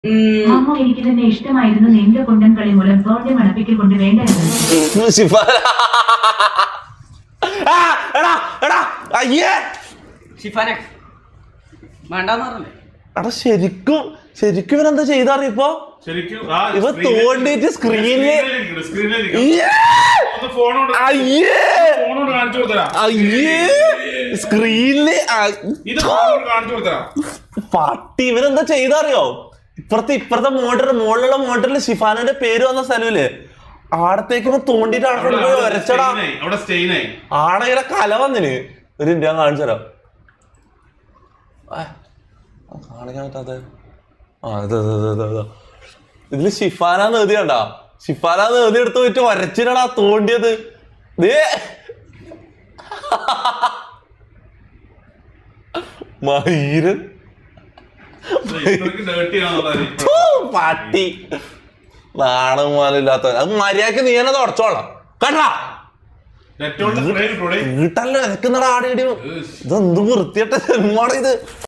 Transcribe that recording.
അമ്മ എനിക്ക് തന്നെ ഇഷ്ടമായിരുന്നു നിന്റെ കൊണ്ടൻ കളി മൂലം തോന്റെ മണപ്പിക്കൽ കൊണ്ട് വേണ്ടായിരുന്നു ഷിഫാന ആ, എടാ എടാ അയ്യേ ഷിഫാനെ വേണ്ടാന്ന് പറഞ്ഞില്ലേ എടാ ശരിക്കും ശരിക്കും ഇവനെന്താ ചെയ്താറി ഇപ്പൊ ശരിക്കും ആ ഇവ സ്ക്രീനിൽ- തോണ്ടിയിട്ട് സ്ക്രീനില് സ്ക്രീനിലിരിക്കണ്, സ്ക്രീനിലിരിക്കണ്. ഇയ്യേ! ഒന്ന് ഫോണോട് അയ്യേ ഫോണോട് കാണിച്ചു കൊടുത്തരാ അയ്യേ സ്ക്രീനില് ആ- ഇത് ഫോണോട് കാണിച്ചു കൊടുത്തരാ പട്ടി ഇവരെന്താ ചെയ്തറിയോ ഇപ്പുറത്തെ ഇപ്പുറത്തെ മോട്ടറിൽ മുകളിലുള്ള മോട്ടറിൽ ഷിഫാനന്റെ പേര് വന്ന സ്ഥലമില്ലേ ആടത്തേക്ക് ഇവൻ തോണ്ടിട്ട് ആടെ അവിടെ കൊണ്ടുപോയി അവിടെ വരച്ചടാ stain ആയി, അവിടെ സ്റ്റെയിൻ ആയി ആടെ ഇങ്ങനെ കല വന്നിന് ഒരു ഇന്ത്യ കാണിച്ചു തരാം ആ, കാണിക്കാൻ പറ്റാത്ത ആ ഇത് ഇത് ഇത് ഇത് ഇത്. ഇതില് ഷിഫാന നേതി കണ്ട ഷിഫാന നേതി എടുത്ത് പോയിട്ട് വരച്ചിരടാ തോണ്ടിയത് ദേ മയിരൻ ഇത്രയ്ക്ക് ഡേർട്ടി ആണെന്നുള്ളത് ഫൂ, പട്ടി നാണം മാലില്ലാത്ത അത് മര്യാദക്ക് നീ തന്നെ തുടച്ചോളാം കേട്ടാ നെറ്റോണ്ട് സ്പ്രേ കിട്ടൂടെ വീട്ടല്ല നിൽക്കുന്നടാ ആടെ ഇടി ഇതെന്ത് വൃത്തിയട്ട സിനിമയാണ് ഇത്